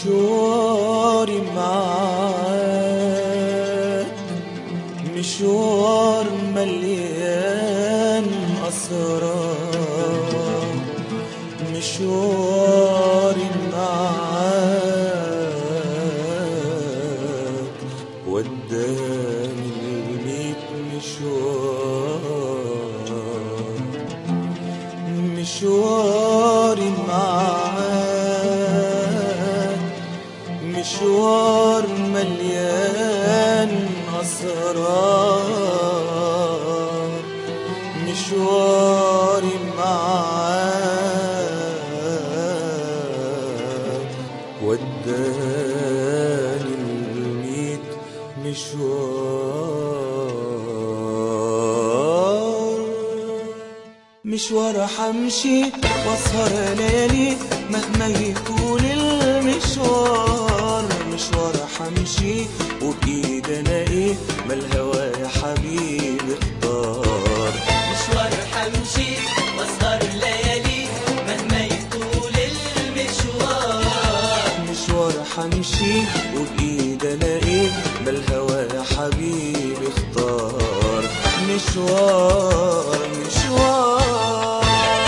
مشواري معاك مشوار مليان أسرار مشواري معاك وداني الميت مشوار مشواري معاك مشوار مليان أسرار مشواري معاك وداني الميت مشوار مشوار حمشي واسهر ليالي مهما يطول المشوار مشوار حمشي وبإيد الاقي ما الهوى يا حبيبي اختار مشوار حمشي واسهر ليالي مهما يطول المشوار مشوار حمشي وبإيد الاقي ما الهوى يا حبيبي اختار مشوار مشوار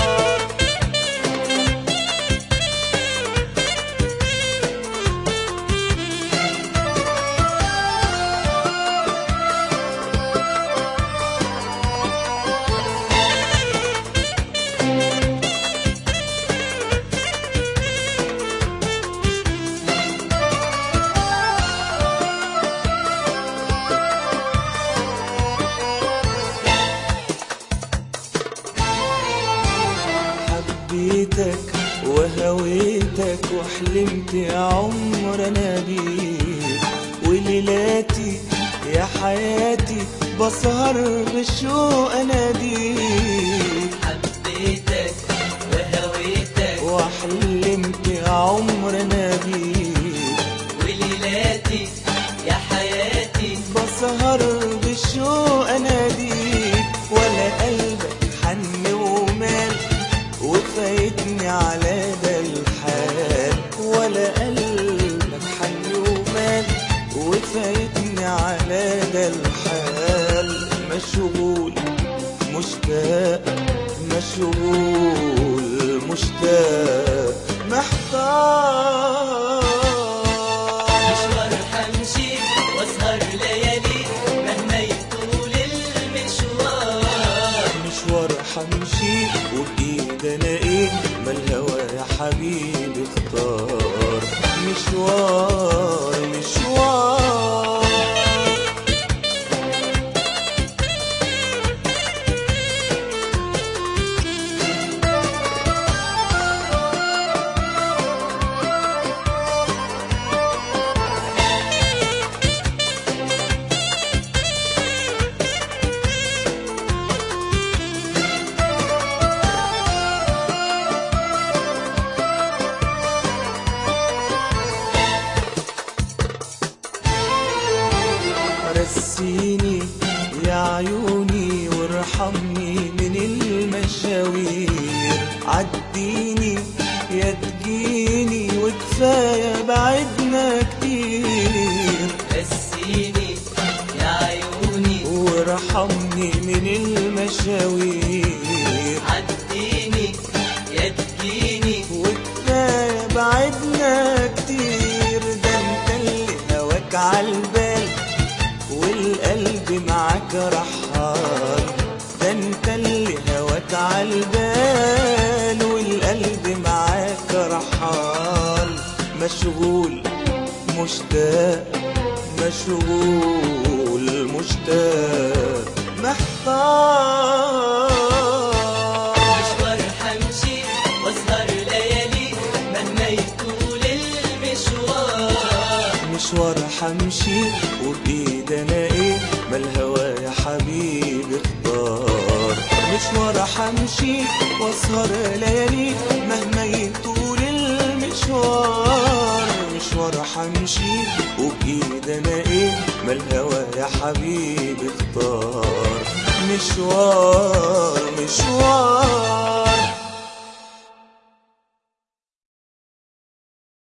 حبيتك وهويتك وحلمت يا عمر انا بيك وليلاتي يا حياتي بسهر بالشوق اناديك حبيتك وهويتك وحلمت يا عمر انا بيك وليلاتي يا حياتي بسهر بالشوق اناديك ولا قلبك حن ومال وفايتني على ده الحال ولا قلبك حن ومال وفايتني على ده الحال مشغول مشتاق مشغول مشتاق محتار مشوار حمشي واسهر ليالي مهما يطول المشوار مشوار حمشي وبإيد الاقي ما الهوى يا حبيبي اختار مشوار مشوار رسيني يا عيوني وارحمني من المشاوير عديني يا تجيني وكفاية بعدنا كتير رسيني يا عيوني وارحمني من المشاوير عديني يا تجيني وكفاية بعدنا كتير ده انت اللي هواك عالبال والقلب معاك رحال ده انت اللي هواك عالبال والقلب معاك رحال مشغول مشتاق مشغول مشتاق محتار مشوار حمشي واسهر ليالي مهما يطول المشوار مشوار حمشي وبإيد الاقي ما الهوى يا حبيبي اختار مشوار حمشي واسهر ليالي مهما يطول المشوار مشوار حمشي وبإيد الاقي ما الهوى يا حبيبي اختار مشوار مشوار